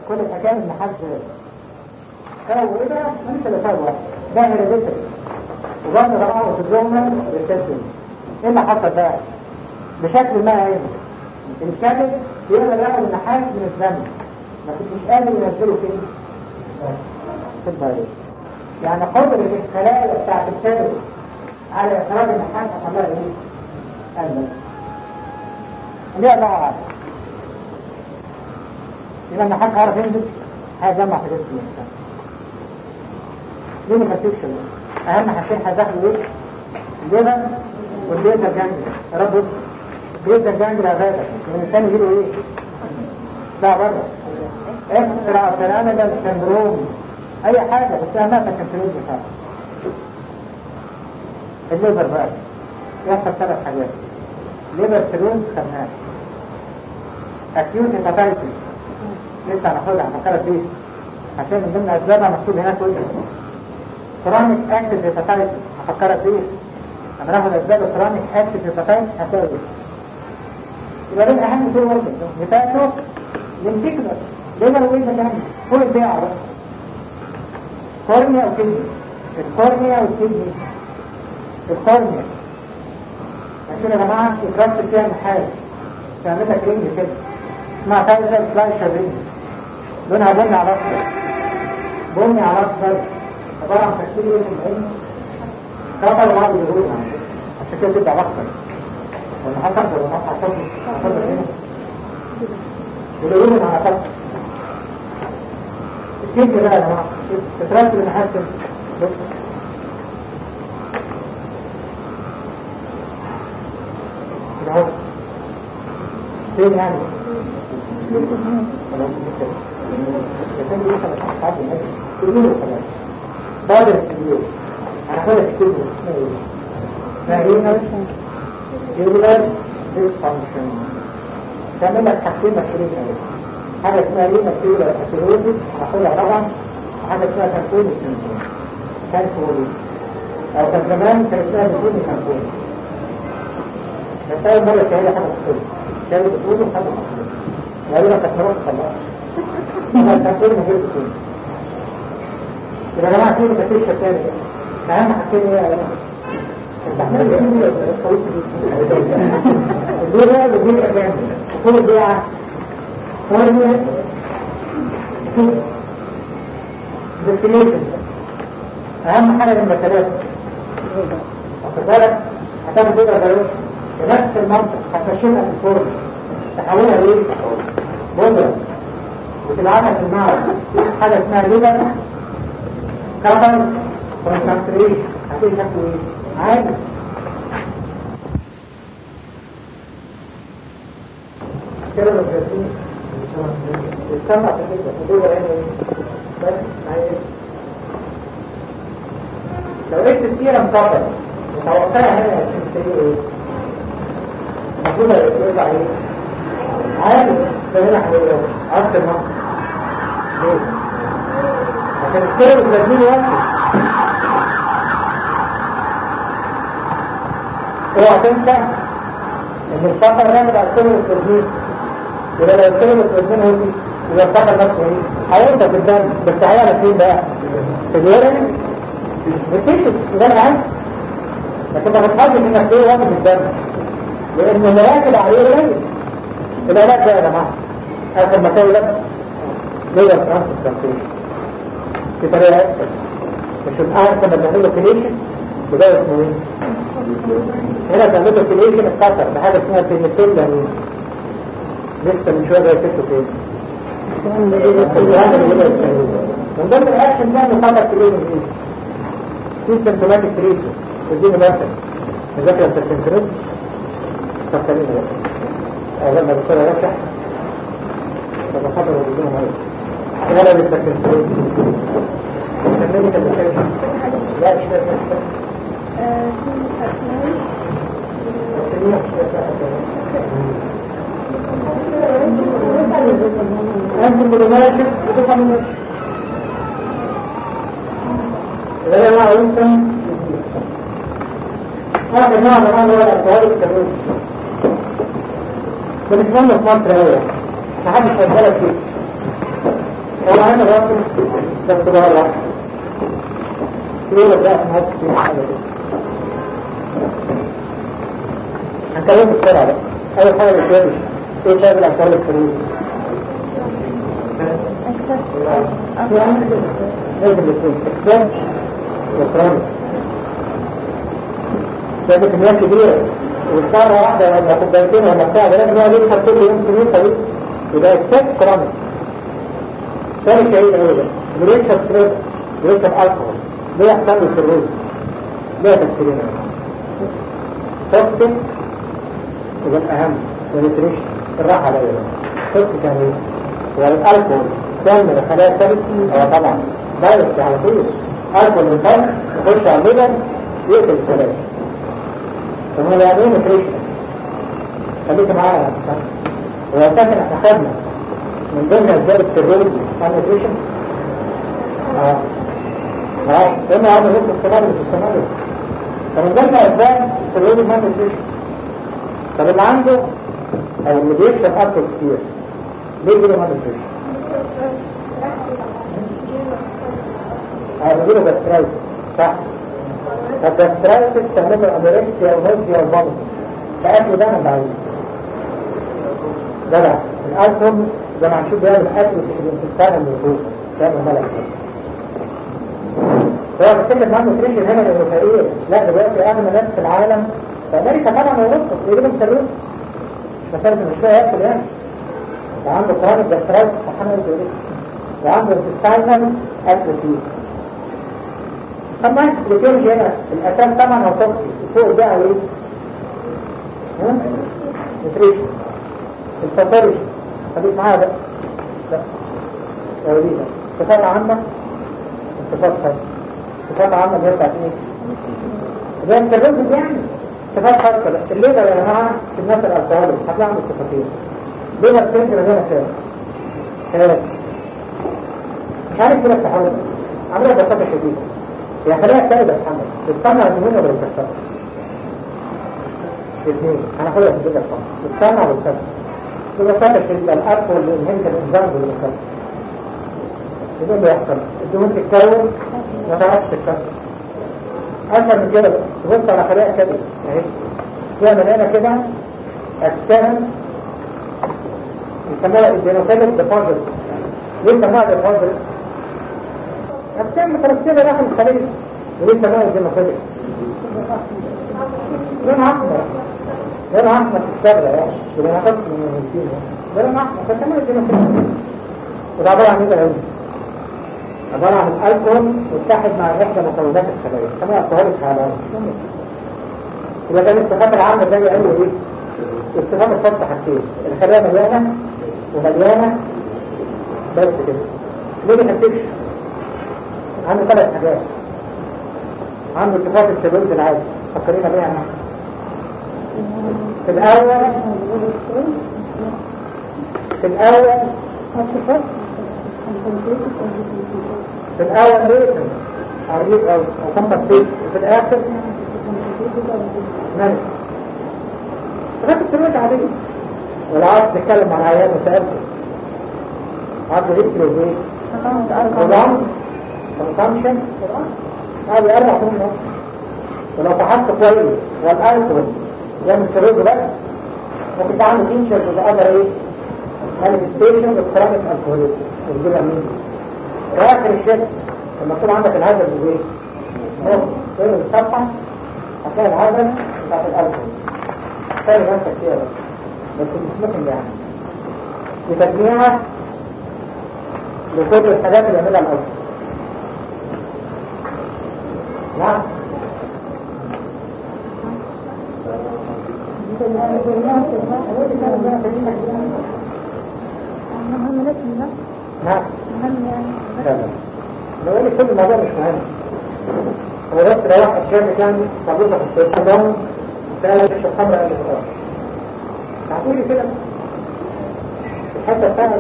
كل الحكايه ان حد سووا ايه بقى؟ انت اللي سووا ده هيريديتري وبرضه طبعا في الجمله ريسبشن ايه اللي حصل بقى؟ بشكل ما ايه؟ الكبد يقدر ياخد النحاس من الدم ما مش قادر ينزله فين؟ في البايو يعني قدرة الخلايا بتاعت الكبد على إخراج النحاس حصل لها ايه؟ قلت ليه الله أعلم يبقى النحاس هيعرف ينزل هيجمع في جسم الإنسان دي ما خدتوش أهم حاجتين هتاخدوا إيه؟ الليفر والليزر جانجل يا رب الليزر جانجل غابة الإنسان يجيله إيه؟ لا بره اكسترا بيراميدال سندروم أي حاجة بس أهمها كنترول بتاعها الليفر بقى يحصل ثلاث حاجات ليفر سيروم خدناها اكيوت هيباتايتس لسه هناخدها هنفكرها فيه عشان من ضمن اسبابها مكتوب هناك وجه كرونيك اكتف هيباتايتس هفكرك فيه لما ناخد اسباب الكرونيك اكتف هيباتايتس هتلاقي يبقى دول اهم تو ورد هيباتو ليمفيكولار ليفر وين ده فوق البيع بقى كورنيا وكدني الكورنيا والكدني الكورنيا عشان يا جماعه اتربط فيها نحاس تعمل لك رينج كده اسمها تايزر فلايشر رينج لونها بني على اصفر بني على اصفر عباره عن تشكيل ايه من العين كفر بعض الجهود عشان كده تبقى اخضر ولا حصل ولا ما حصل حصل هنا والعيون على خط الكيد بقى يا جماعه تترتب النحاس كده اهو فين يعني بادر الكبير انا هقول كتير اسمها ايه اسمها رينال ديسفانكشن تعمل لك حاجتين مشهورين قوي حاجه اسمها رينال كيولار اثيروزيس هقولها طبعا وحاجه اسمها كانتوني سيندروم كانتوني او كان زمان كان اسمها بتوني كانتوني بس اول مره شهاده حاجه تقول شهاده بتقول وحاجه تقول غالبا كانت مرات خلاص ما كانتوني من غير بتوني يبقى يا جماعه في مكاتب تاني اهم حاجتين ايه يا جماعه البيعة والبيعة كامل كل بيعة فورميا ديستليشن أهم حاجة من ثلاثة واخد بالك هتعمل بيضة بيوت في نفس المنطق هتمشيها في الفرن تحولها لإيه؟ بودرة وتلعبها في النار حاجة اسمها ليبر كفر كونسنتريشن هتيجي شكله ايه؟ عادي كده لو جاتين السمع تكيبه تدور هنا بس عايز لو لقيت كتيرة مطبق متوقعها هنا عشان تسيبه ايه؟ المفروض يرجع ايه؟ عادي فهنا حوالي عكس المنطق ليه؟ عشان السيرة بتلازمين واحد اوعى تنسى ان الفقر نعمل على السلم التوزيع يبقى لو السلم التوزيع هو يبقى الفقر نفسه ايه؟ هينطق في الدم بس هيعمل فين بقى؟ في الورم بتكتب ده انا عارف لكن ما بتحبش انك ايه واقف في الدم لان اللي راكب عليه قليل العلاج ده يا جماعه اخر ما تولد ليه فرنسا التنفيذ في طريقه اسهل مش الان لما تعمل له كليشن وده اسمه ايه؟ هنا تعمل له كليشن اتكسر بحاجه اسمها بينيسيلا لسه من شويه جاي سته فين؟ من ضمن الاكشن ده انه خطر كليشن ايه؟ في سيمتوماتيك تريتمنت تديني مثلا مذاكره التنسرس طب خلينا بقى اول ما بصير ارشح طب خطر وبدون ميه ولا بالتنسرس كملي كده لا مش كده أنتم بالمناسب بتفهم الناس إذا ما أنتم هذا النوع من أنواع الألكوهول الكبير بنتمنى في مصر أوي ما حدش هيتبلد فيه هو انا برضه بس بره يقول بقى في نفس السنة حاجة كده هنكلمه بسرعة بقى أول حاجة الجوز إيه شايف الأفعال السرية؟ لازم يكون إكساس وكرامي لازم كميات كبيرة والسعر واحدة ولا كوبايتين ولا بتاع ده لازم يقعد يشرب كل يوم سنين طويل يبقى إكساس كرامي ثاني شيء إيه ده؟ بريشة سرير بريشة الكحول ليه يحصل له سيروز؟ ليه تفسيرين توكسين وده الأهم ونتريش الراحة على إيه؟ توكسين كان إيه؟ والألكول سام لخلايا الثالث هو طبعا دايركت على طول ألكول من فوق يخش على الليبر يقتل الخلايا طب هو يعني ايه نتريشن؟ خليك معايا يا حسن هو أساسا احنا خدنا من ضمن أسباب السيرولوجي عن نتريشن اه اه لأنه عامل نفس السمار اللي في السمار فمن ضمن أسباب السيرولوجي ما نتريشن طب اللي عنده أو اللي بيشرب أكل كتير ليه يجيله ما نتريشن؟ اه بيجيله جاسترايتس صح الجاسترايتس تعمل له أنوركسيا ونوزيا وفوميتنج فأكل ده أنا بعيد جدع الألكول زي ما هنشوف بيعمل أكل في الانتستان اللي فوق تعمل ملك هو بتكلم عنه نيوتريشن هنا لانه فقير لا دلوقتي اغنى ناس في العالم في امريكا طبعا ويوروبا يجيبوا مسلوك مش مسألة مش لاقي ياكل يعني وعنده كرونيك جاسترايتس سبحان الله وعنده انتستاينال اكل فيه طبعا الفيزيولوجي هنا الاساس طبعا هو توكسي فوق ده او ايه؟ نيوتريشن الباثولوجي خليك معايا بقى لا ورينا صفات عامة صفات خاصة صفات عامة اللي هي بتاعت ايه؟ زي التلوث يعني صفات خاصة لا الليبر يا جماعة في الناس الالكهوليك هتلاقي عنده صفتين ليبر سنتر هنا خير خير مش عارف كده التحول عاملها ببساطة شديدة هي خليها سائدة يا محمد بتصنع الدهون ولا بتكسرها؟ الاثنين هناخدها في كده طبعا بتصنع ولا بتكسر ببساطة شديدة الأرض والإنهيمة الإنزام والمكسر إيه اللي يحصل؟ الدهون تتكون ما تعرفش تتكسر أكثر من كده تبص على خلايا كده أهي فيها مليانة كده أجسام يسموها الدينوفيلك ديبوزيت ليه سموها ديبوزيت؟ أجسام مترسبة داخل الخلية وليه سموها الدينوفيلك؟ لون أحمر لون أحمر في الصبغة يعني لون أحمر من الدين لون أحمر فسموها الدينوفيلك وده عبارة عن إيه ده عبارة عن الألكول متحد مع إحدى مكونات الخلايا سموها الكهوليك حالات يبقى كان الصفات العامة زي قالوا إيه؟ الصفات الخاصة حاجتين الخلايا مليانة ومليانة بس كده ليه ما تكتبش؟ عنده ثلاث حاجات عنده صفات السيلوز العادي فكرينا بيها احنا في الأول في الأول في الأول ليه أريد أو أو كمبنسيت وفي الآخر مانس صفات السيلوز عادية ولو عاوز تتكلم عن عيان وسألته عاوز هيستري وإيه؟ ولام consumption هذه أربع سنين ولو فحصت كويس والألكول يعمل سيروز بس ممكن تعمل تنشر بأقدر إيه؟ manifestation of chronic alcoholism الجبع مين؟ وآخر الجسم لما يكون عندك الهدف بإيه؟ نقطة تقدر الصفحة هتلاقي الهدف بتاعت الألكول خلي نفسك فيها بس بس مش ممكن يعني لتجميعها لكل الحاجات اللي يعملها الألكول نعم نعم بقول كل الموضوع مش مهم هو بس لو واحد شاب كان مربوطة في الصدام سأل تشرب خمرة قبل الفطار تعطولي كده الحتة بتاع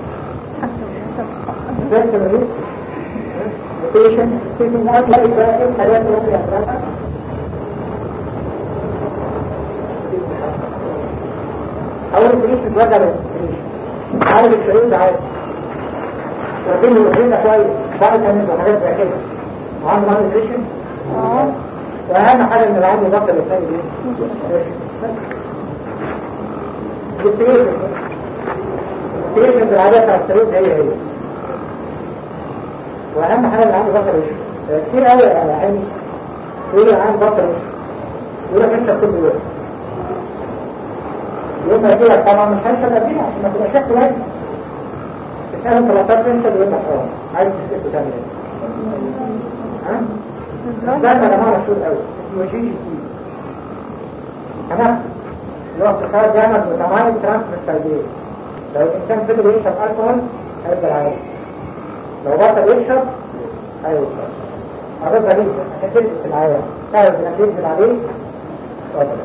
بس مريض patient sitting out like that حاجات ممكن يحصلها أول تريد تتوجع بالسريش عارف الشعور ده عارف واخدين الوحيدة كويس فيتامينز وحاجات زي كده وعنده مان نيوتريشن اه واهم حاجة ان العين يبطل الثاني دي السيريشن السيريشن بالعادة بتاع السيروز هي هي واهم حاجة ان العين يبطل الوش كتير قوي على عيني يقول العين يبطل الوش يقول لك انت كل يوم يوم ما يجيلك طبعا مش هنشر قبلها عشان ما تبقى شكل واحد تسألهم 13 انت بيقول لك اه عايز تسأله تعمل ايه؟ ها؟ ده يا جماعه مشهور قوي اسمه جي جي سي هناخد اللي هو اختصار جامد وتمام ترانسفيرسايدين لو الانسان فضل يشرب الكحول هيفضل عايش لو بطل يشرب هيوصل عرض غريب عشان تلبس العيان تعرف انك تنزل عليه اتفضل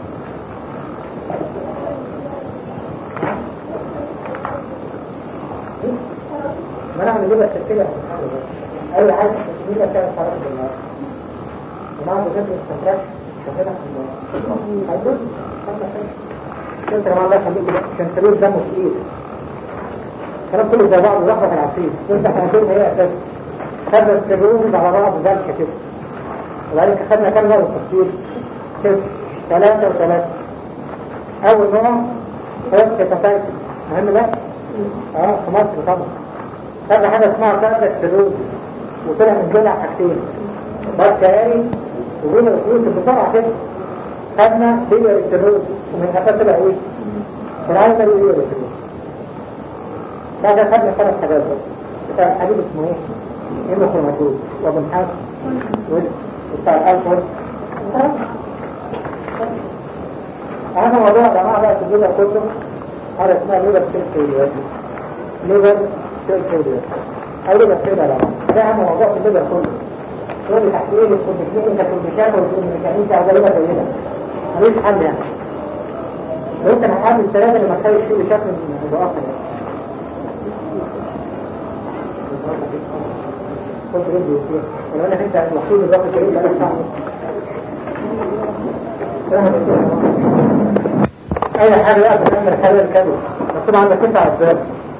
ما نعمل ليه بس كده اي حاجه تسميه كان خلاص بالله وما بجد استنتراش شغاله في الله هيدوس انت كمان الله يخليك كده عشان تلوث دمه تقيل الكلام كله زي بعض ولخبط العصير وانت هنقول هي اساس خدنا السيروز على بعض ذلك كده وبعدين خدنا كام نوع تفصيل كده ثلاثة وثلاثة أول نوع هو السيتاتايتس مهم ده؟ اه في مصر طبعا خدنا حاجة اسمها كارتا السيروز وطلع من دول حاجتين باركاري وجود الفلوس بسرعة كده خدنا بيبر السيروز ومن الحاجات طلع ايه؟ برايمري بيبر السيروز بعد خدنا ثلاث حاجات بس بتاع الحديد اسمه ايه؟ هيموكروماتوز وبنحاس وبتاع الالكول اهم موضوع يا جماعه بقى في الجزء كله حاجه اسمها ليبر سيل فيلير ليبر سيل فيلير او ليبر سيل يا جماعه ده اهم موضوع في الليبر كله تقول لي تحت ايه الكونديشن انت كونديشن وتقول ميكانيكا او ليبر زي كده ملوش حل يعني لو انت محمد السلام اللي ما تخليش فيه بشكل متاخر يعني كنت رجلي فيها ولو انا انت الوحيد اللي باخد كريم بقى ساعه اي حاجه بقى بتعمل حاجه الكذب مكتوب عندك انت على الباب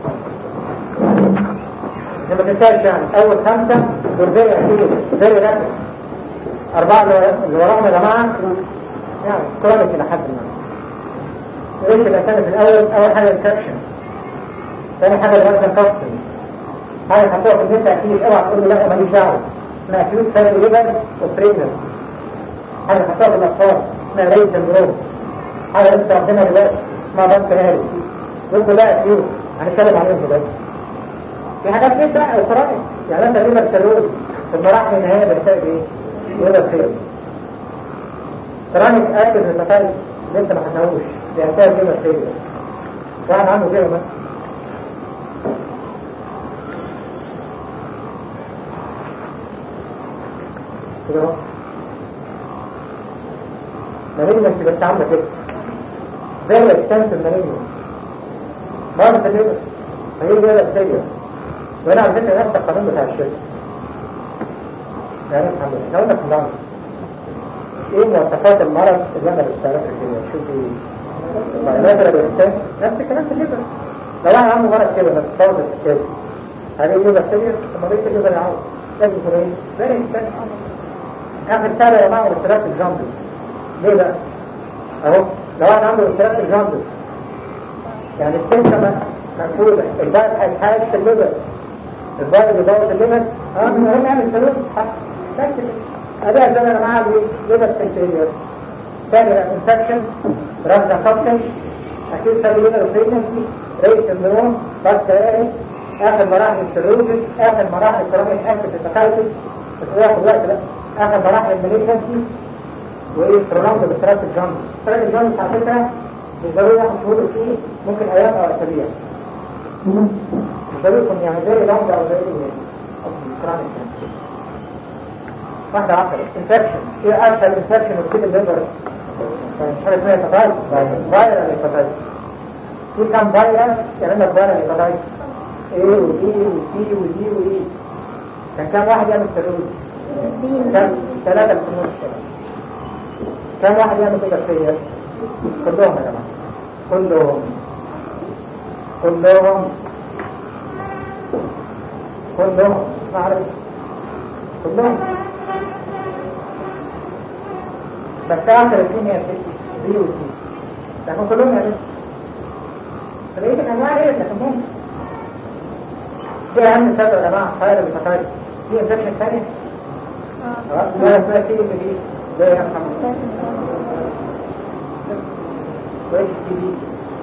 ما تنساش يعني اول خمسه دول زي اكيد زي ركز اربعه اللي وراهم يا جماعه يعني كرونيك الى حد ما ليش الاسامي في الاول اول حاجه الكابشن ثاني حاجه الوزن كابشن هاي حطوها في النساء اكيد اوعى تقول له لا ماليش دعوه اسمها اكيوت فاميلي ليبر اوبريتر حاجه حطوها في الاطفال اسمها ريد سندروم حاجه لسه ربنا دلوقتي اسمها بنك هاري دول كلها اكيوت هنتكلم عليهم دلوقتي في حاجات كده بقى اخرى يعني انت ليبر سيروز في المراحل النهائيه بيحتاج ايه؟ ليبر سيروز كرونيك اكتف هيباتايتس لسه ما خدناهوش بيحتاج ليبر سيروز واحد عنده كده مثلا كده اهو مالجنس بس عامله كده زي الاكستنسيف مالجنس برضه في الليبر فهي دي الاساسيه وانا على فكره نفس القانون بتاع الشركه يعني الحمد لله لو انك مدرس ايه مواصفات المرض اللي انا بشتغلها كده شوف ايه مثلا الانسان نفس الكلام في الليبر لو واحد عنده مرض كده بس فاضل كده هذه الليبر سيريس ثم ليس الليبر يعود لازم يكون ايه؟ فيري اكستنسيف اخر سنة يا جماعة الاستراك الجامبل ليه بقى اهو لو واحد عنده الاستراك الجامبل يعني السنة مقفولة الباقي هيتحاج في الليبر الباقي اللي بوظ الليبر اه من هنا يعمل فلوس بس اداء زي يا جماعة ليبر سنتيريور ثاني انفكشن رمز انفكشن اكيد ثاني ليبر بريجنسي ريس سندروم بس اخر مراحل السيروزس اخر مراحل الكرونيك اكتف هيباتايتس بس هو ياخد وقت بقى اخر مراحل الماليشنسي وايه برونامد بسترات الجنب بسترات الجنب على فكره مش ضروري ياخد شهور فيه ممكن ايام او اسابيع مش ضروري يكون يعني زي لونج او زي كرونيك واحدة واحدة انفكشن ايه اشهر انفكشن وكده الليبر مش حاجة اسمها هيباتايتس فايرال هيباتايتس في كام فايرال يعمل لك فايرال هيباتايتس ايه ودي ودي ودي ودي كان كام واحد يعمل سيروز كم ثلاثة الفنون الشباب كم واحد يعمل كده خير كلهم يا جماعة كلهم كلهم كلهم ما اعرف كلهم بس اخر الاثنين هي بي وسي لكن كلهم يا فبقيت الانواع ايه لكن ممكن دي اهم سبب يا جماعه خير البطاري في انفكشن ثانيه اه ما اسمها سي دي زي يا محمد كويس سي دي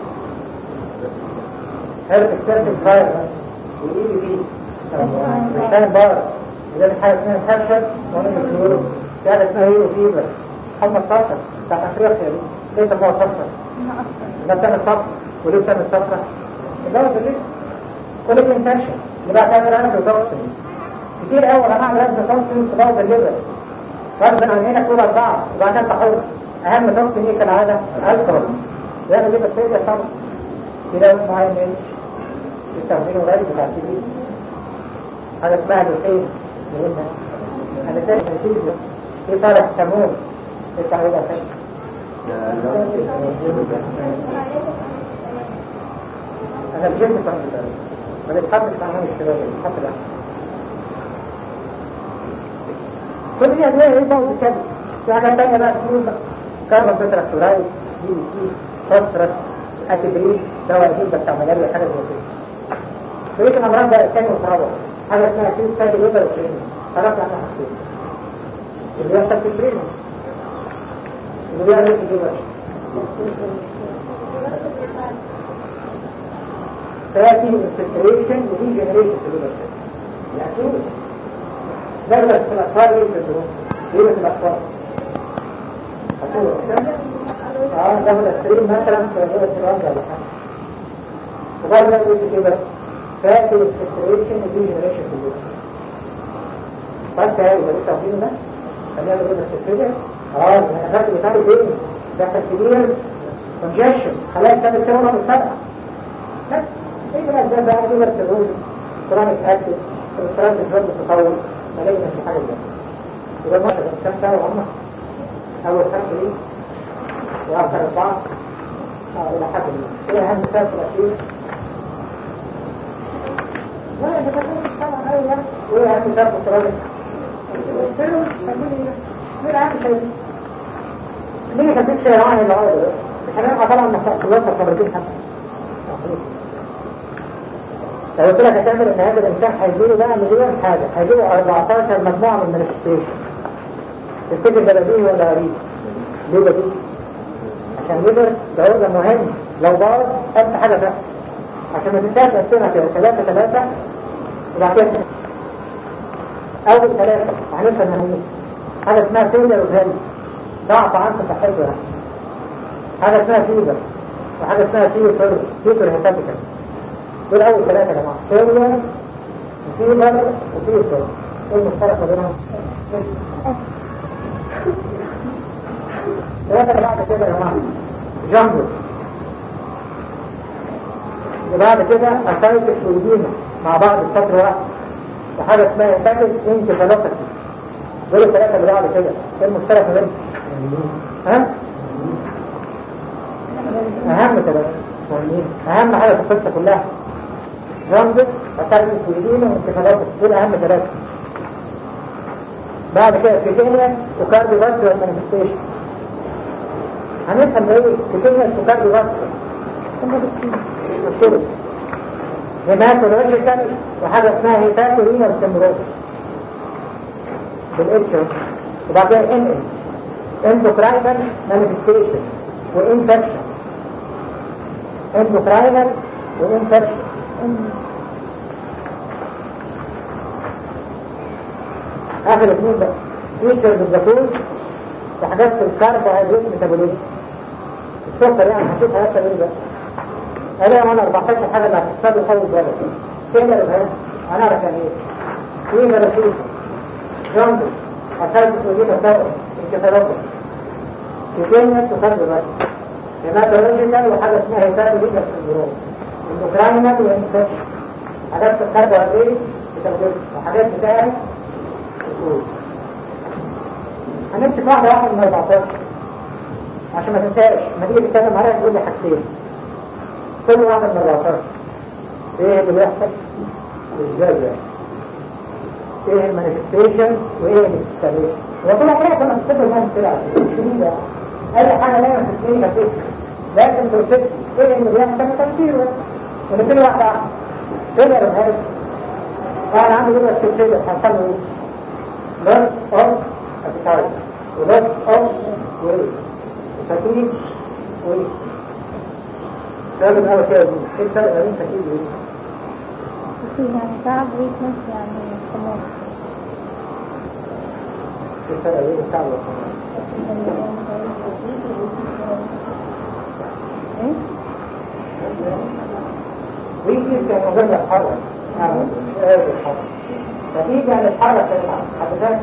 هل السيرفس فاير والاي بي بي كان بار اذا حاجه اسمها الحشد وانا مكلور في حاجه اسمها هيرو فيبر حمى الصفر بتاعت افريقيا دي ليه سموها صفرة ده بتعمل صفرة وليه بتعمل صفرة الدواء بالريق كل دي انفكشن اللي بقى تعمل انا توكسين كتير قوي انا اعمل انت توكسين في بعض الليفر غصب عن هنا كل اربعه وبعد كده تحول اهم توكسين ايه كالعاده الكحول يعمل ليفر فيليا طبعا كده معين ايه يستخدمه غير بتاع السي هذا اسمها الوسيل مهمة هذا ثاني نتيجة في طالع سموم في تعويض أخير أنا بجد فهم ذلك ما بيتحطش مع نوم الشباب بيتحط الأحد كل دي أدوية إيه بقى كده في حاجة تانية بقى تقول بقى كاربون تتراكتورايد دي سي فوسفورس أتبريد دواء جديد بتاع ملاريا حاجة زي كده بقيت الأمراض ده الثاني والرابع حاجة اسمها فيه ستايل ليبر وكريم خلاص احنا حاسين اللي يحصل في الكريم اللي بيعمل في الليبر فيأتي انفلتريشن ودي جنريشن في الليبر يعني درجة في الأطفال ايه سندروم؟ ايه في الأطفال؟ اه ده الأسرين مثلا في الليبر ولا حاجة وبعد ما يقول كده فاتي الفلتريشن ودي جنريشن في الليبر فانت يا يبقى لسه واخدينه ده خلينا نقول لك كده اه انا خدت بتاعي فين ده كان كبير كونجكشن خلايا السبب كده ولا مستبقى بس ايه بقى ده بقى ليبر سيروز كرونيك اسيد كوليسترول بتزود التطور فلاقي نفس حاجه زي يبقى ماشي كام سنه وهم اول خمسه دي واخر اربعه اه الى حد ما كده اهم سبب في الاخير لا انت كنت طبعا ايوه وايه اهم سبب في التراجع مين اهم شيء مين كان في شيء عن العوض ده مش هنبقى طبعا مستقبلات الخبرتين حتى لو قلت لك هتعمل ان هذا الانسان هيجيله بقى مليون حاجه هيجيله 14 مجموعه من المانيفستيشن تفتكر ده بديهي ولا غريب؟ ليه بديهي؟ عشان ليبر ده organ مهم لو باظ أنت حاجه بقى عشان ما تنساش تقسمها كده ثلاثة ثلاثة وبعد كده أول ثلاثة هنفهم من ايه حاجة اسمها فيلر وفيلر ضعف عنك صحته يعني حاجة اسمها فيبر وحاجة اسمها فيبر فيبر هيتاتيكس دول أول ثلاثة يا جماعة فيلر وفيبر وفيبر ايه المشترك ما بينهم؟ ثلاثة اللي بعد كده يا جماعة جامبس وبعد كده أسايتس والدينا مع بعض السطر واحد وحاجة اسمها انتاكس انكفالوباثي دول الثلاثة اللي بعد كده ايه المشترك ما بينهم؟ ها؟ أهم ثلاثة مهمين أهم حاجة في القصة كلها جامبس أسايتس والدينا وانكفالوباثي دول أهم ثلاثة بعد كده كيتينيا وكارديو فاسكولار مانيفستيشن هنفهم ايه كيتينيا وكارديو فاسكولار مشكلة هيماتولوجيكال وحاجة اسمها هيباتورينال سندروم بالاتش وبعد كده ان ان اندوكراينال مانيفستيشن وانفكشن اندوكراينال وانفكشن اخر اثنين بقى فيتشرز الزيتون وحاجات في الكاربوهيدرات ميتابوليزم السكر يعني هشوف هيحصل ايه بقى انا وانا 14 حاجه اللي هتحصل لي اول بالك فين الابهام هنعرف يعني ايه في مراسيل جامد أساس وجود تساؤل انكفالوبس كيتينيا تخرج بس هيماتولوجيكال وحاجة اسمها هيباتولوجيكال سندروم اندوكراينال وانفكشن حاجات بتخرج ايه بتاخد وحاجات بتاعت الكود هنمسك واحدة واحدة من 14 عشان ما تنساش ما تيجي تتكلم عليها تقول لي حاجتين كل واحدة من 14 ايه اللي بيحصل ازاي بيحصل ايه المانيفستيشن وايه الاكسبريشن وطول عمرنا كنا بنستخدم لها بسرعه شديده اي حاجه دايما في الكلينيكا تكتب لكن توصف ايه اللي بيحصل تفسيره ونبتدي واحده واحده تقدر الهدف انا عندي جمله كتير هنصل له لوس اوف ابيتايت ولوس اوف ويت فتيج ويت لازم اول كده ايه الفرق بين فتيج ويت يعني تعب ويكنس يعني خلاص ايه الفرق بين التعب والخمول ايه ويكنس كان من غير ما يتحرك يعني مش قادر يتحرك فتيج يعني يتحرك يتحرك حضرتك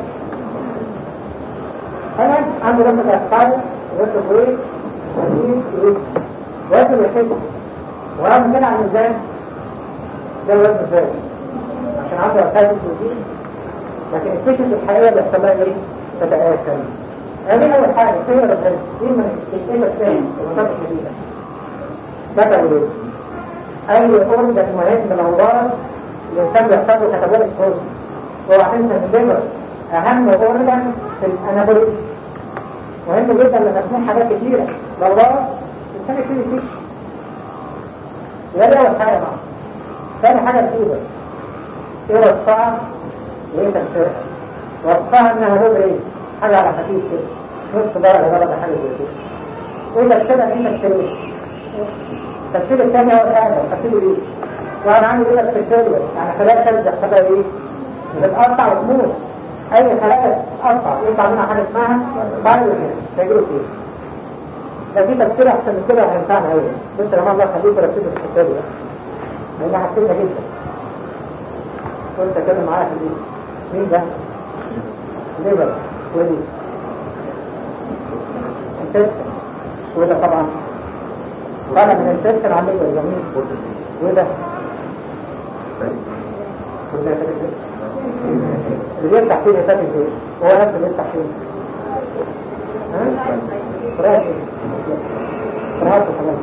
انا عندي لما اتحرك وزن ويت فتيج ويت وزن يحس وانا كده عن الميزان ده وزن ثابت عشان عنده اساس بروتين لكن الفكرة الحقيقية بيحصل لها ايه؟ تتآكل هذه أول حاجة هي ولا غير ايه من الكلمة الثانية المنطقة الجديدة بكى وليس أي أورجن مهم من الأمراض الإنسان بيحصل له كتابات كورس هو عشان الليفر أهم أورجن في الأنابوليك مهم جدا لما تكون حاجات كتيرة الأمراض الإنسان يبتدي يفيش يبقى دي أول حاجة بقى ثاني حاجة الفيبر ايه وصفها وايه تفسيرها وصفها انها لون ايه حاجة على خفيف كده نص درجة درجة حاجة زي كده وايه تفسيرها ايه تفسيرها التفسير الثاني هو الآن التفسير ايه وانا عندي كده تفسير يعني خلايا ثالث بيحصلها ايه بتقطع وتموت اي خلايا تقطع يطلع منها حاجة اسمها بايروجين تجربة ايه ده في تفسير احسن من كده هينفعنا قوي بس لما الله يخليك ركزوا في التفسير ده لانها هتفيدنا جدا كنت اتكلم معايا في البيت مين ده؟ ليبر ودي انتستن وده طبعا طالع من الانتستن على الليبر جميل وده وده كده اللي بيفتح فيه يفتح فيه هو نفسه بيفتح فيه ها؟ راشد راشد خلاص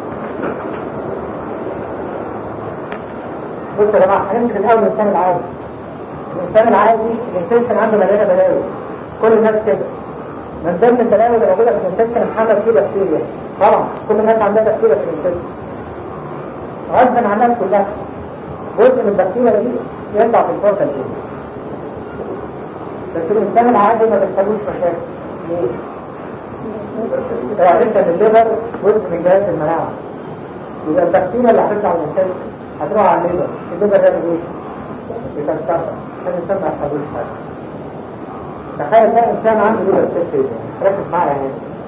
بصوا يا جماعه هنمسك الاول الانسان العادي الانسان العادي الانسان عنده مليانه بلاوي كل الناس كده من ضمن البلاوي اللي موجوده في الانسان محمد فيه بكتيريا طبعا كل الناس عندها بكتيريا في الانسان غصبا عن الناس كلها جزء من البكتيريا دي يطلع في الفوتة دي بس الانسان العادي ما بيحصلوش مشاكل ليه؟ اوعى تنسى ان الليفر جزء من جهاز المناعه يبقى البكتيريا اللي هتطلع من الانسان هتروح على الليبر الليبر ده ايه؟ بتنتفع عشان الانسان ما يحصلوش حاجه تخيل بقى انسان عنده ليبر سيستيريا ركز معايا هنا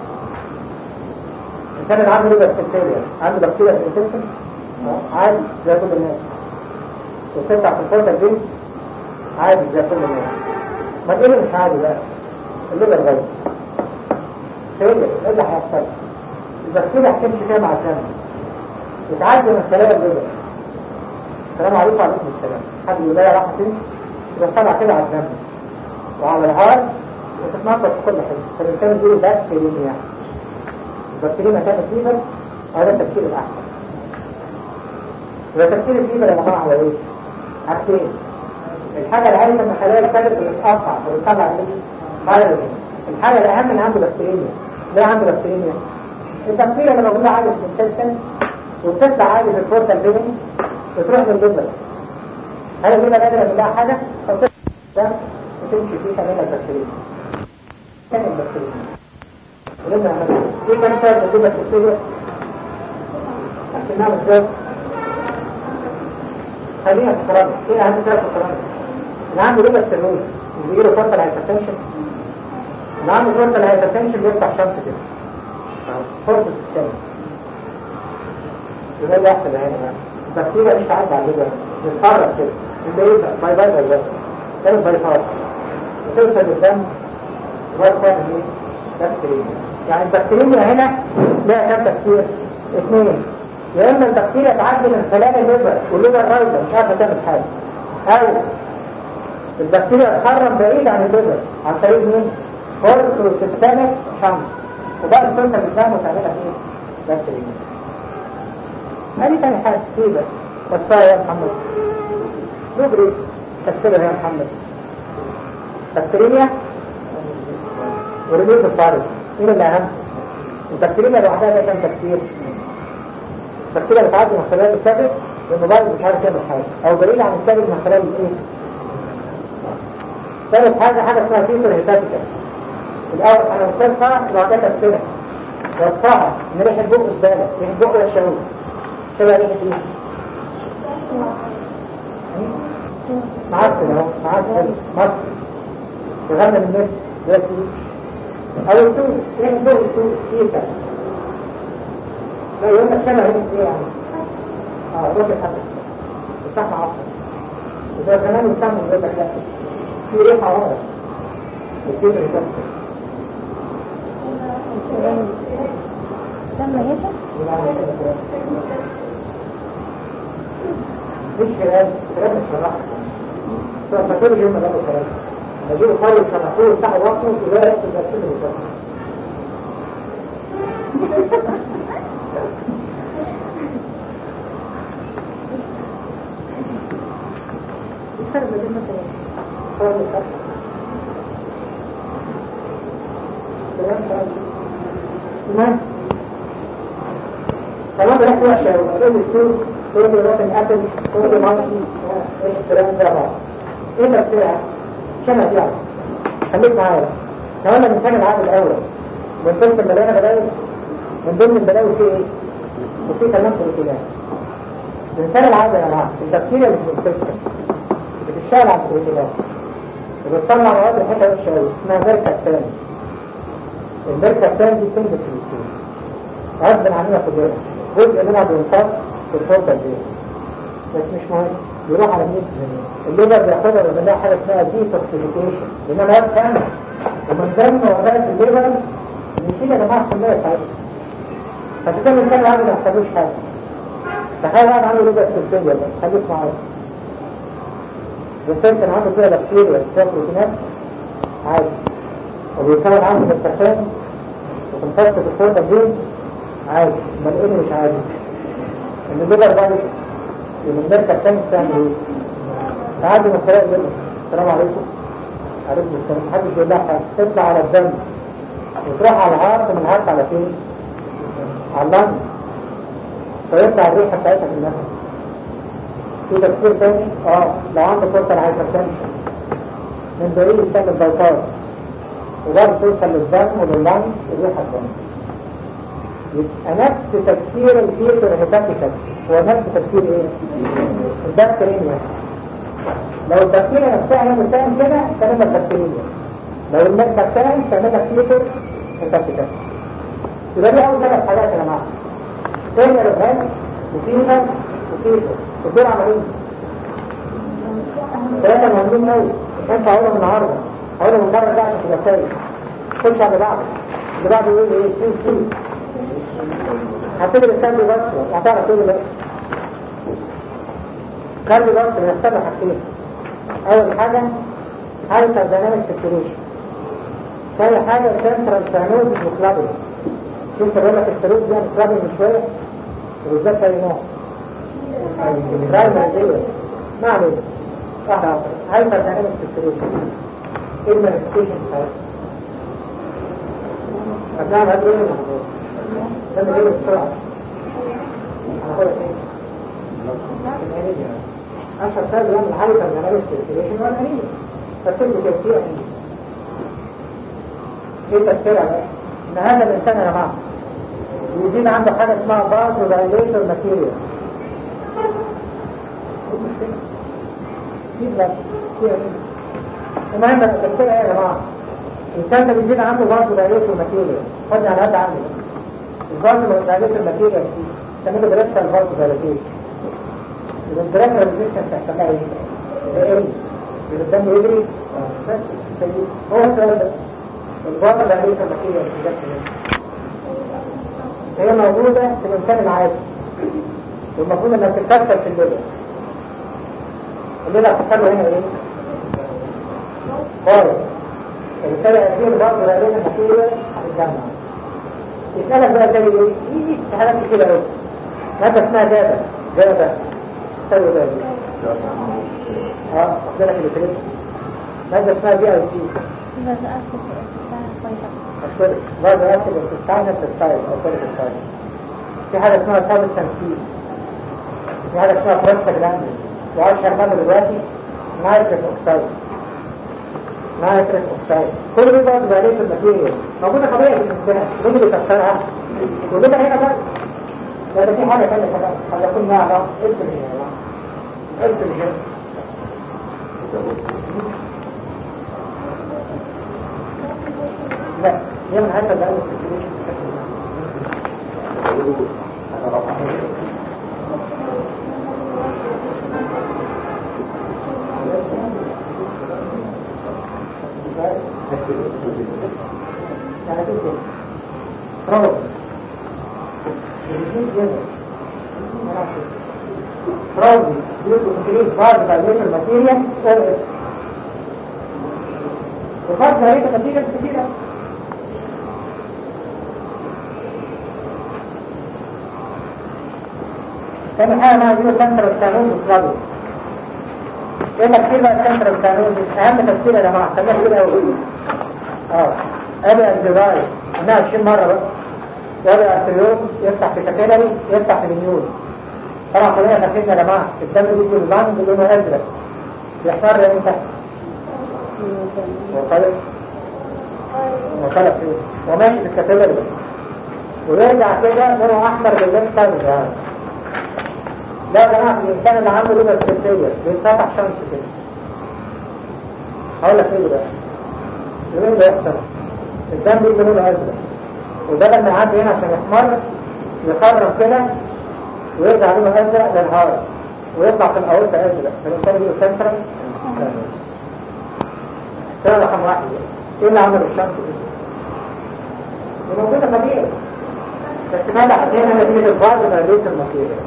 الانسان اللي عنده ليبر سيستيريا عنده بكتيريا في الانتستين عادي زي كل الناس وتطلع في الفوتة دي عادي زي كل الناس ما ايه اللي مش عادي بقى الليبر غير خير ايه اللي هيحصل البكتيريا هتمشي فيها مع الدم وتعدي من خلايا الليبر السلام عليكم وعليكم السلام حد يقول لها راحة فين يبقى طالع كده على الجنب وعلى الهار وتتنطط في كل حته فالإنسان يقول بكتيريا البكتيريا مكان الفيبر هذا التفكير الأحسن يبقى تفكير الفيبر يا جماعة على إيه؟ حاجتين الحاجة العالية من خلايا الكبد بتتقطع وبتطلع ايه؟ فيروجين الحاجة الأهم إن عنده بكتيريا ليه عنده بكتيريا؟ البكتيريا اللي موجودة عادي في الانتستين وبتطلع عادي في الفورتال بيبنج بتروح للجبل هل الجبل قادر يعمل لها حاجة؟ أو ده وتمشي فيه كمان البكتيريا كان البكتيريا ولما عملت ايه كان سبب الجبل البكتيريا؟ عشان ازاي؟ خلينا في الكرامة ايه اهم سبب في الكرامة؟ اللي عنده جبل سيروز اللي بيجيله فرصة الهايبرتنشن اللي عنده فرصة الهايبرتنشن بيفتح شمس كده فرصة السيستم يبقى اللي يحصل هنا بقى البكتيريا مش تعدي على الليبر بتتحرك كده يبقى ايه باي باي باي باي تعمل باي باي وتوصل للدم وبعد تعمل ايه؟ بكتيريا يعني البكتيريا هنا لها كام تفسير؟ اثنين يا اما البكتيريا تعدي من خلال الليبر والليبر رايزه مش عارفه تعمل حاجه او البكتيريا تخرم بعيد عن الليبر عن طريق مين؟ فورس سيستمك شمس وبعد توصل للدم وتعملها ايه؟ بكتيريا هذه ثاني حاجة كتيبة وصايا يا محمد نبري تفسيرها يا محمد بكتيريا وريليت الفارج مين اللي اهم البكتيريا لوحدها ليها كام تفسير البكتيريا بتعدي من خلال الكبد والموبايل مش عارف يعمل حاجه او دليل عن الكبد من خلال الايه ثالث حاجه حاجه اسمها فيتر هيباتيكا الاول انا وصلتها لوحدها تفسيرها وصفها ان ريحه بق الزباله ريحه بق الشعور شبه ريحه ايه معسل اهو معسل مصر وغنى من الناس دلوقتي او التونس ايه الدور التونس كيف لا يقول لك شبه هنا ايه يعني اه روح الحدث صح عصر وده كمان يستعمل يقول لك لا في ريحه ورا الكبر ده لما يجي مش كلام كلام مش شرح فكل يوم ده كلام نجيب خالص شرحوه صح وقته وده يحصل ده كله الفرق بين مثلا تمام تمام ده وحشه وقال السوق كل يروح الأكل كل ماشي ايش الكلام ده بقى ايه تفسيرها شنو يعني خليك معايا لو انا الانسان العقل الاول من ضمن المليانه بلاوي من ضمن البلاوي في ايه؟ وفي كلام بروتينات الانسان العقل يا جماعه البكتيريا اللي في الانتستين بتشتغل على البروتينات وبتطلع مواد الحته وحشه قوي اسمها ميركابتان الميركابتان دي بتنزل في الانسان غصب عننا كلنا جزء منها بينقص في الفرصه دي بس مش مهم يروح على مين الليبر بياخدها ويعمل لها حاجه اسمها ديتوكسيفيكيشن لان انا واقف فاهم ومن ضمن وظائف الليبر نشيل يا جماعه الكميه بتاعتها فكده الانسان العادي ما يحتاجوش حاجه تخيل واحد عنده ليبر سلسله بس خليك معايا الانسان كان عنده فيها بكتيريا فيها بروتينات عادي وبيكون عنده بالتخان وتنفصل في الفرصه دي عادي امال ايه اللي مش عادي ان الليبر ده من المركز الثاني بتعمل ايه؟ تعدي من خلال الليبر السلام عليكم عليكم السلام محدش يقول لها حاجه تطلع على الدم وتروح على العرض من العرض على فين؟ على اللنج فيطلع الريحه بتاعتها في النفس في تفسير تاني اه لو عندك فرصه الهايبرتنشن من بعيد تعمل بايباس وبعد توصل للدم ولللنج الريحه الدم يبقى نفس تفسير الفيتر هيباتيكال هو نفس تفسير ايه؟ البكتيريا لو البكتيريا نفسها هي بتعمل كده تعملها بكتيريا لو المادة بتاعي تعملها فيتر هيباتيكال يبقى دي أول ثلاث حاجات يا جماعة فيتر هيباتيكال وفيتر وفيتر ودول عملين ثلاثة مهمين قوي انت هقولهم النهارده هقولهم المرة اللي بعد في الرسائل خش على بعض اللي بعده يقول ايه؟ سي سي هتدري الكاربي بس هتعرف تقول ايه كاربي بس بيحصل له حاجتين اول حاجه هايبر دايناميك سيركيوليشن ثاني حاجه سنترال سانوز وكلابل لسه بقول لك السيروز دي كلابل من شويه وبالذات اي نوع برايمري دي ما علينا واحده واحده هايبر دايناميك سيركيوليشن ايه المانيفستيشن بتاعتها؟ هتلاقي هتقول ايه لما جاي بسرعة هناخدها ايه؟ أشهر سبب يعمل هايبر جنرال سيركيليشن هو الأنيميا فالسبب كيفية ايه تفسيرها بقى؟ إن هذا الإنسان يا جماعة يزيد عنده حاجة اسمها باز دايليتور ماتيريال المهم تفسيرها ايه يا جماعة؟ الإنسان ده بيزيد عنده باز دايليتور ماتيريال خدني على قد عندي الفاز والدايليتور ماتيريال دي تعمله بريكتا الفاز دايليتور الانتراكتر ريزيستنس هيحصل لها ايه؟ ايه؟ الدم يجري بس هو السؤال ده الفاز دايليتور ماتيريال هي موجودة في الإنسان العادي والمفروض انها تتكسر في الليلة الليلة هتحصل له هنا ايه؟ خالص الإنسان يأتيه برضه دايليتور ماتيريال هتتجمع يسألك بقى زي ايه؟ يجي في حالات كتير قوي مادة اسمها جابة جابة تسوي ده اه واخد بالك اللي كده مادة اسمها بي اي تي إذا سألت الساعة طيبة أشكرك مادة أكل التستاين التستاين أو كل التستاين في حاجة اسمها ثابت تنفيذ في حاجة اسمها بروستاجلاندين وأشهر مادة دلوقتي نايتريك أوكسايد نايتريك أوكسايد كل دي بقى تبقى ليه في الماتيريال موجودة طبيعي في الإنسان مين اللي كسرها؟ وجودها هنا بقى لا ده في حاجة ثانية كمان قد يكون معها بقى ارسل هنا يا جماعة ارسل هنا لا هي من هذا بقى Probably due to increased water vibration material or وفرق هيك نتيجة كثيرة ثاني حاجة مع جيو سنتر القانون بتطلبه ايه تفسير بقى سنتر القانون اهم تفسير يا جماعة خلينا كده اقول اه ابي الجبال انا 20 مرة بقى وابي ارتريوم يفتح في كاتيلري يفتح في النيول طبعا خلينا فاكرين يا جماعة الدم بيجي البان بلونه ازرق بيحمر امتى؟ وخلق وخلق فيه وماشي في الكاتيجوري بس ويرجع كده لونه احمر بالليل ثاني يعني ده يا جماعه الانسان اللي عنده ليبر سكتيريا بيتفتح شمس كده هقول لك ايه ده ايه اللي يحصل الدم بيجي لونه ازرق وبدل ما يعدي هنا عشان يحمر يخرم كده ويرجع لونه ازرق للهواء ويطلع في الاورطه ازرق فالانسان بيجي سنترال ده رقم واحد ايه اللي عمل الشمس دي؟ دي موجودة طبيعي بس ماذا حسينا نتيجة البعض غالية المصيرة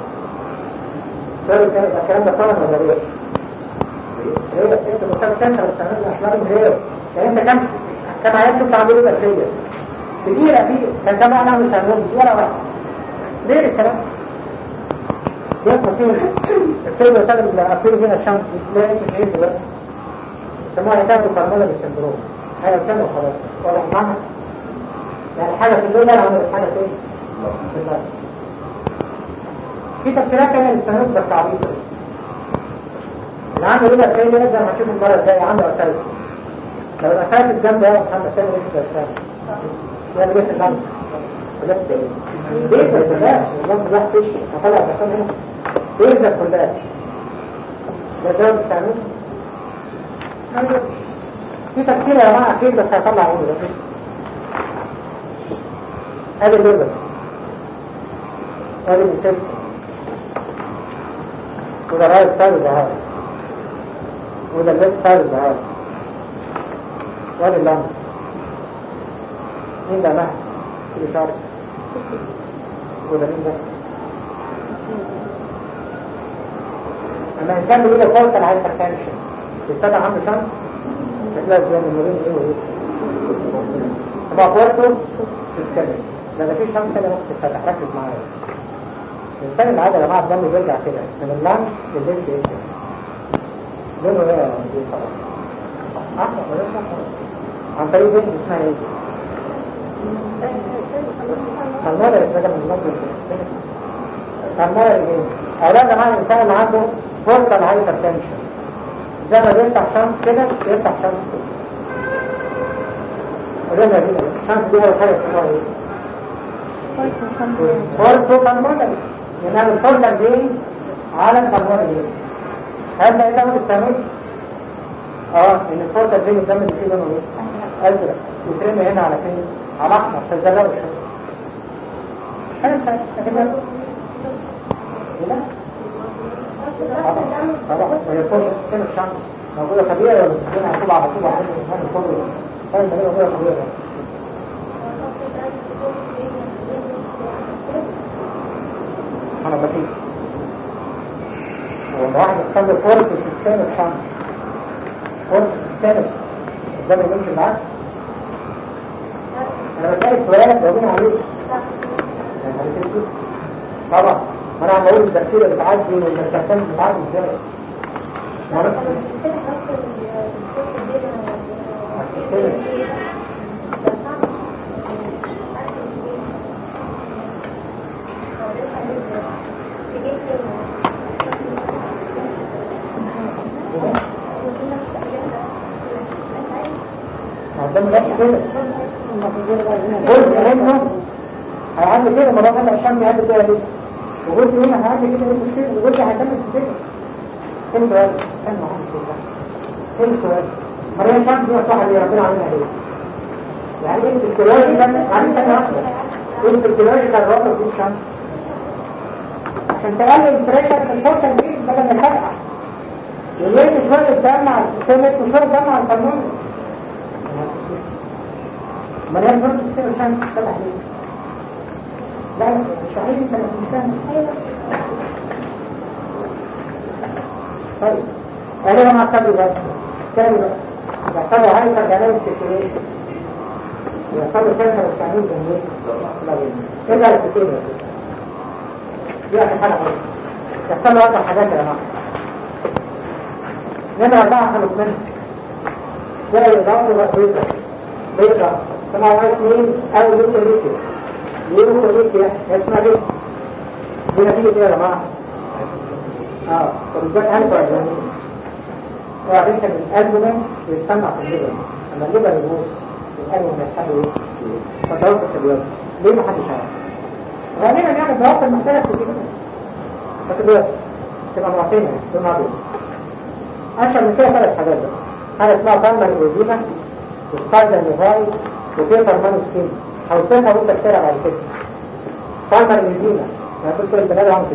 سوري كان الكلام ده طبعا نظرية ليه بس انت مستوى سنتر بس عملت احمر من غير يعني انت كم كم عيال شفت عملوا ايه بكتيريا كتير اكيد كان كم واحد عمل سنوات ولا واحد ليه الكلام ده مصير الفيلم يسلم الأخير هنا الشمس ليه اسم ايه دلوقتي يسموها هتاخد فرمولة بالسندروم حاجة سنة وخلاص واضح معنا يعني حاجة في الليل عملت حاجة فين في النار في تفسيرات تانية للسندروم بس عبيطة اللي عنده ليلة فين زي ما هنشوف المرة الجاية عنده أسايتس لو الأسايتس جنبه يا محمد سامي ليش الأسايتس يعني بيت اللمس بس بيت الكلاش اللمس ده فيش هطلع الدخان هنا بيت الكلاش ده جواب السامي في تفسير يا جماعة أكيد بس هيطلع عيني ده هذا الليبر هذا الانتست وده رايت سايد الظهار وده الليفت سايد الظهار وده اللمس مين ده مهد اللي شارك وده مين ده لما الإنسان بيقول لك فوق الهايبر تنشن بيتفتح عنده شمس هتلاقي زي المرين ايه وايه طبعا فورته تتكلم ده مفيش شمس هنا ممكن تتفتح ركز معايا الانسان اللي عادة يا جماعه الدم بيرجع كده من اللانش للبيت ايه لونه ايه يا مدير خلاص احمر ولا احمر عن طريق بنت اسمها ايه؟ المرة اللي من المنظر المرة اللي أولاد يا جماعه الإنسان اللي عنده فورتال هايبر تنشن زي ما بيفتح شمس كده بيفتح شمس كده قلنا دي الشمس دي اول حاجه اسمها ايه؟ فورتو بالمونري لانها الفورتو دي على البالمونري هل ده يدعو السامس؟ اه ان الفورتو دي الدم اللي فيه لونه ايه؟ ازرق يترمي هنا على فين؟ على احمر فالزلاوي شويه حلو حلو لا طبعا وهي فرصة سكين الشمس موجودة طبيعية ولا سكين على طول على طول على طول على طول هاي ما هي موجودة طبيعية أنا بطيء هو واحد يستخدم فرصة سكين الشمس فرصة سكين ده ما يمشي معاك أنا بسألك سؤالك جاوبين عليه طبعا ما انا عم بقول التفسير اللي بتعدي والمستخدم بتعدي ازاي كده جزء منه هيعدي كده ما بقى الشم يعدي كده ليه وجزء منه هيعدي كده ايه المشكله وجزء هيكمل في كده فين سؤال فين محمد كده فين سؤال مريم شمس دي الصحة اللي ربنا عاملها ليه يعني ايه الفسيولوجي ده يعني ثانية واحدة ايه الفسيولوجي ده الرابط دي الشمس عشان تقلل البريشر في الفرصة دي بدل ما تفرقع وليه شوية الدم على السيستمك وشوية الدم على القانون مريم برضه السير الشمس فتح ليه لا لا مش عايز انت مش فاهم طيب انا ما اعتبر بس تاني بقى يحصلوا هايبر جانب سيركيليشن يحصلوا سنتر السعيد جنبيه لا جنبيه ارجع للسكين يا سيدي دي اخر حاجه خالص يحصلوا اربع حاجات يا جماعه نمرة أربعة خلص منها زي إضافة بيضة بيضة سمعوا وايت نيمز أو ليوكوليكيا ليوكوليكيا اسمها بيضة دي نتيجة إيه يا جماعة؟ اه وبالذات أنتوا أجنبي هو عشان الألبومين بيتسمع في الليبر لما الليبر يموت الألبوم يحصل ايه؟ فتوقف التبيض ليه ما حدش عارف؟ غالبا يعني توقف المحتاجة في كده فتبيض تبقى معطينة دون عبيد أشهر من كده ثلاث حاجات بس حاجة اسمها فالما الإوزيما وسبايدر نيفاي وبيبر مان سكين هوصلها وانت بسرعة بعد كده فالما الإوزيما يعني كل شوية البنات عم كده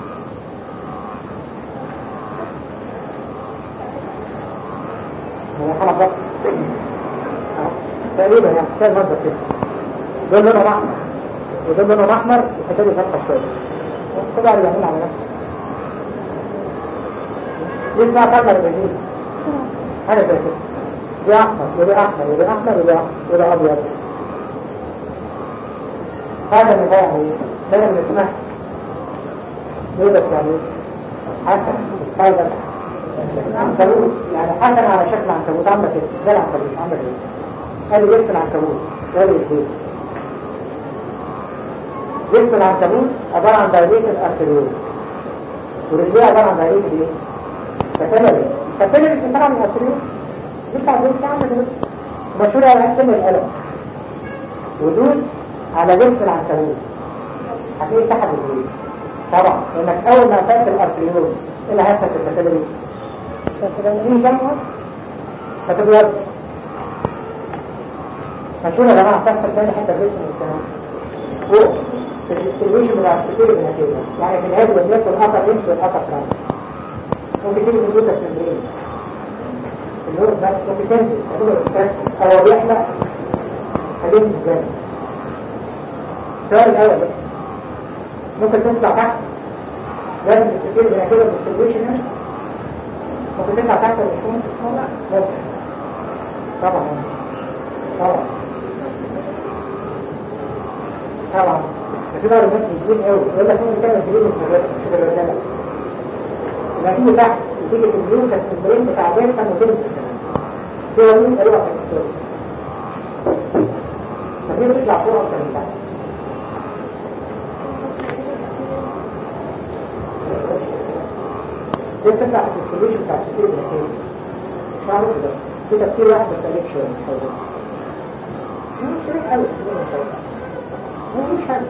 هو حلقة ضغط تقريبا يعني كان مصدر كده دول لونهم احمر ودول لونهم احمر وحتاجوا فتحة شوية كل واحد يعمل على نفسه دي اسمها كلمة البنين حاجة زي كده دي احمر ودي احمر ودي احمر ودي احمر ودي ابيض هذا النظام هو ده اللي اسمها ايه بس يعني حسن هذا عنكبوت يعني حسن على شكل عنكبوت عامله كده زي العنكبوت عامله كده ادي جسم العنكبوت ده الاثنين جسم العنكبوت عباره عن دايريت الارتريول ورجليه عباره عن دايريت ايه؟ كاتيلاريس كاتيلاريس طبعا من الارتريول دي بتاع دي بتاع عامله كده مشهوره على اسم القلم ودوس على جسم العنكبوت هتلاقيه سحب الرجلين طبعا لانك اول ما تاكل الارتريول ايه اللي هيحصل في الكاتيلاريس؟ فتبين جمعة فتبيض مشهورة يا جماعة تحصل تاني حتى جسم الإنسان فوق في الديستريبيوشن بتاع السكيل النتيجة يعني في الهيد والنيك والأطر إنش والأطر فرانس ممكن تيجي في الجوتة سندرين النور بس ممكن تنزل تقول الستريس أو بيحلق خليه في الجنة السؤال الأول بس ممكن تطلع تحت لازم السكيل النتيجة الديستريبيوشن هنا ممكن تطلع تحت الرسوم ممكن طبعا طبعا طبعا في بقى الناس مسلمين قوي يقول لك ممكن تعمل سبيل مش في الرسالة لما تيجي تحت وتيجي في البيوت السبرين بتاع بيتها وتيجي في مين قالوا في الدكتور فدي تطلع فوق اكتر من تحت دي تطلع في السوليوشن بتاع السكيل النتيجة مش عارف ده في تفكير واحد بس عليك شوية مش عارف مش شريك قوي مفيش حاجة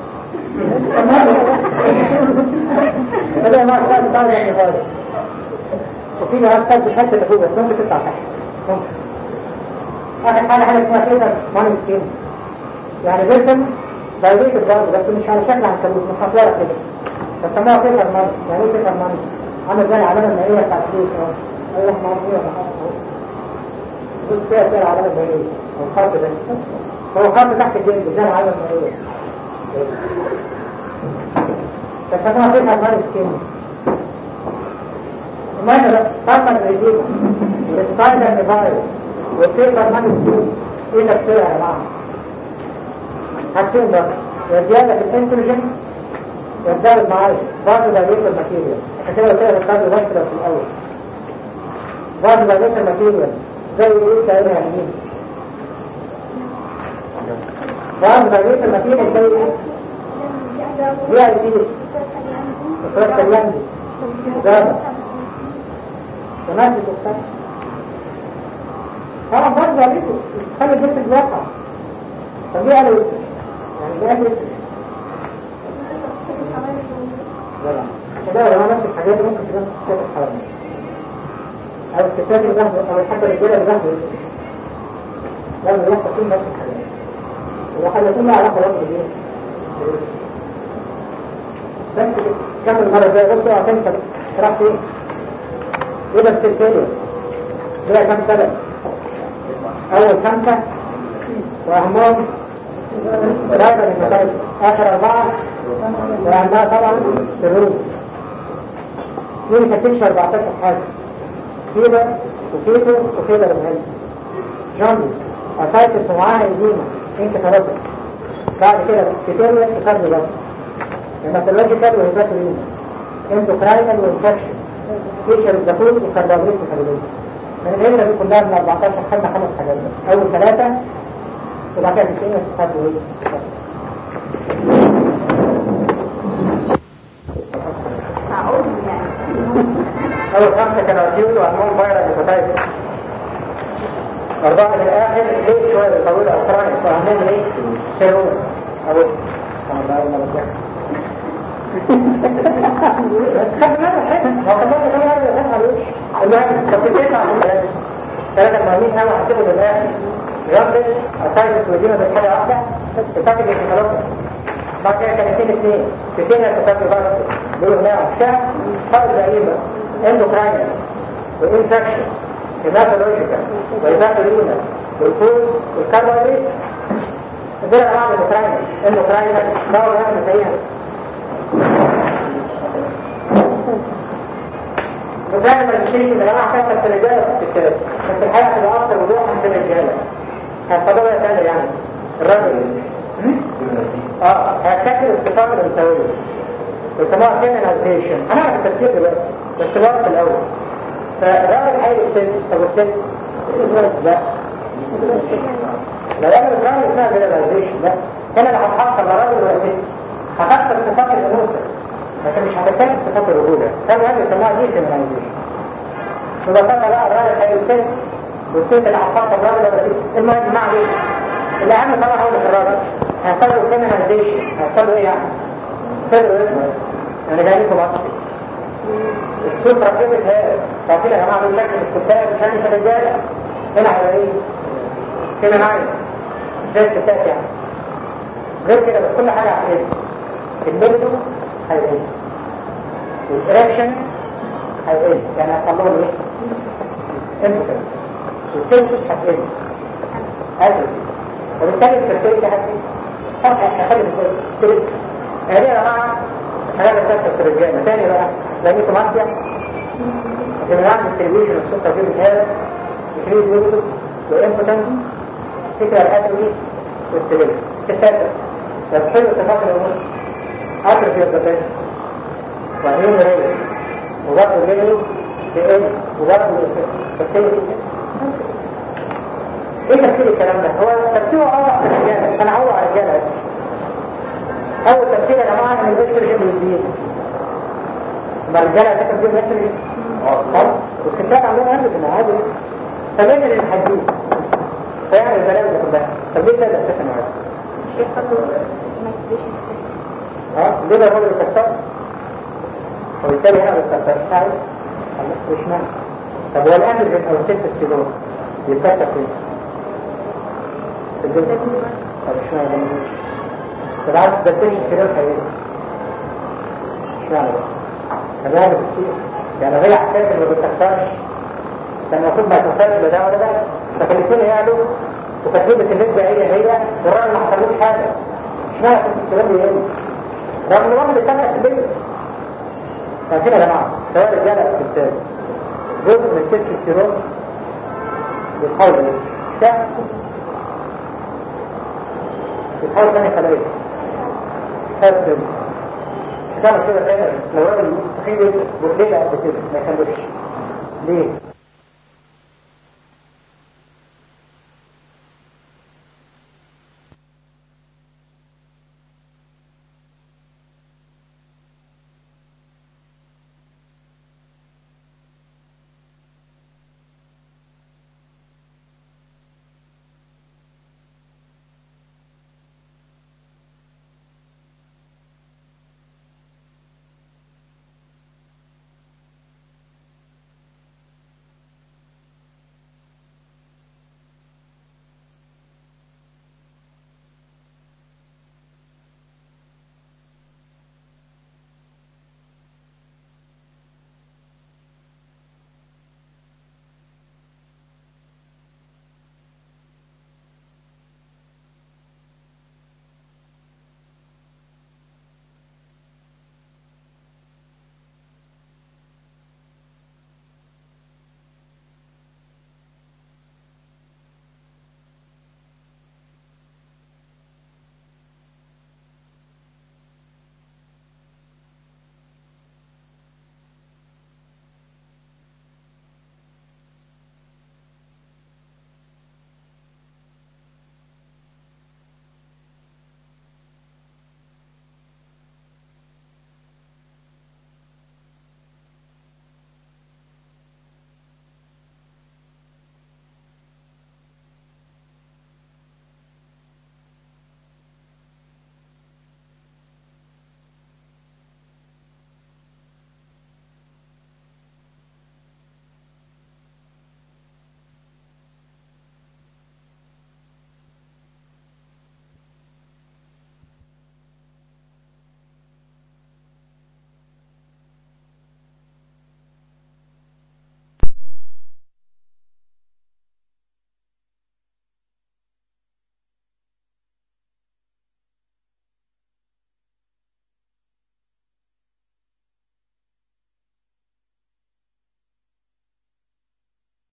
بدأ ما أخذ بتاع يعني غالي وفي نهار تبدو حتى تفوق بس ممكن تطلع تحت ممكن آخر حاجة حاجة اسمها كده ماني سكين يعني بيرسن دايريت الضرب بس مش على شكل عنكبوت مخطورة كده بسموها كده ماني يعني ايه كده ماني عامل زي العلامة المائية بتاعت الفلوس اهو ايوه معروفية اهو بص كده زي العلامة المائية او الخط ده هو خط تحت الجلد زي العلامة المائية فسموها كده ماني سكين المهم بقى طبعا الريديما والسبايدر نيفايروس والبيبر ماني سكين ايه تفسيرها يا جماعة؟ حاجتين بقى يا زيادة في الانتروجين يزداد معايا بعض دايريت الماتيريال عشان كده قلت لك القلب بشرة في الأول بعض دايريت الماتيريال زي ايه لسه قايلها يمين بعض دايريت الماتيريال زي ايه؟ دي اي بي افراس اليندي زابا ونفس الأقسام اه برضه عليكم خلي الجسم الواقع طب ليه قالوا يسر؟ يعني ليه قالوا يسر؟ لا لا لا لو نفس الحاجات ممكن تبقى الستات الحرامية أو الستات اللي بياخدوا أو حتى الرجالة اللي بياخدوا يسر لازم يحصل فيهم نفس الحاجات وقد يكون لها علاقة برضه بإيه؟ بس كمل المرة الجاية بصوا هتنسى راح فين؟ يبقى السلكية ليها كم سبب؟ أول خمسة وأهمهم دايما المتايبس آخر أربعة وأهمها طبعا الروز مين كتبش 14 حاجة فيبر وفيتو وفيبر الهند جوندس أسايتس ومعاها إديمة انكفالوبس بعد كده تيتانيوس وكارد بس هيماتولوجيكال وهيباتولين اندوكراينال وانفكشن فيشر الزفوت وكربونيت وكاربونيت من الهيلة دي كلها من 14 خدنا خمس حاجات بس أول ثلاثة وبعد كده تيتانيوس وكارد ايه أول خمسة كانوا أكيوت وأهمهم فيروس هيباتايتس أربعة للآخر ليه شوية طويلة أخرى فأهمهم إيه؟ سيرون أو خد بالك حلو هو كان برضه كمان هذا يسمع لوش المهم طب تسمع عن ثلاثة ثلاثة مهمين أوي هحسبه للآخر جامبس أسايدس ودينا بالحاجة واحدة الفاتح الكتالوجي بعد كده كان اثنين اثنين اثنين يتفاتوا بعض بيقولوا هنا أشياء فرق زعيمة اندوكراينال وانفكشنز هيماتولوجيكال والهيماتولينا والفوز والكاربوهيدرات دول انواع من الاوكرانيا الاوكرانيا دور يعني زيها الاوكرانيا ما بتشيلش ان جماعه كسر في الرجاله في الستات بس الحقيقه تبقى اكثر وضوحا في الرجاله هتفضلها ثانيه يعني الرجل اه هتشكل الصفات الانثويه ويسموها فيمينايزيشن هنعرف التفسير دلوقتي بس الوقت الاول فالراجل هيجي الست طب الست لا لا يعمل الراجل اسمها فيمينايزيشن لا هنا اللي هتحصل لا راجل ولا ست هتحصل صفات الانوثه لكن مش هتتكلم صفات الرجوله كان هذا يسموها دي فيمينايزيشن يبقى طبعا لا الراجل هيجي الست والست اللي هتحصل راجل ولا ست المهم ما عليه الاهم طبعا هو اللي في الراجل هيحصل له فيمينايزيشن هيحصل له ايه يعني؟ صدره اسمه انا جاي لكم اصلي الصوت ركبت هذا فاكر يا جماعه بيقول لك الستات مش هنسى الرجاله هنا هيبقى ايه؟ كده معايا زي الستات يعني غير كده بس كل حاجه هتقل الليبدو هيقل والإريكشن هيقل يعني هيحصل لهم ايه؟ امبوتنس والتنسس هتقل هتقل وبالتالي الفرتيلتي هتقل طبعا هيخلي الفرتيلتي هذه يا جماعه حاجات بتحصل في الرجاله تاني بقى لانكم ماسيا في مناعة التلفزيون السكر دي بتهاب تكريز ويبدو وإمبوتنس فكرة الأدوية والتلفزيون ستاتة فبحلو اتفاق الأمور أترفي الدباس وعيون ريل وبرضه ريل بإيه وبرضه تفكير ايه تفكير الكلام ده؟ هو تفكيره اوضح في الرجاله انا هوضح على الرجاله اسف اول تفكير يا جماعه ان الاستروجين بيزيد ما الرجاله اساسا بيجيبوا الاستروجين اه والستات عندهم اندروجين عادي فمين اللي هيزيد؟ فيعمل البلاوي دي كلها طب ليه ده اساسا عادي؟ اه ليه ده الراجل يكسر؟ وبالتالي هنا ما بيتكسرش عادي مش معنى طب هو الاندروجين او التستوستيرون يتكسر فين؟ في الجلد طب مش معنى ده مش بالعكس ده التستوستيرون هيقل مش معنى ده طب يعني بتصير يعني غير حكايه اللي ما بتكسرش كان المفروض ما يكسرش لا ده ولا ده لكن الاثنين يعلوا وتكلفه النسبه هي هي والراجل ما حصلوش حاجه مش معنى التستوستيرون بيقل رغم ان الواحد بيتابع في البيت فكده يا جماعه سواء رجاله او ستات جزء من التستوستيرون بيتحول ايه؟ ده بيتحول ثاني خلايا خلايا سن كان كده تاني لو راجل تخيل بوكلية قد كده ما يخلوش ليه؟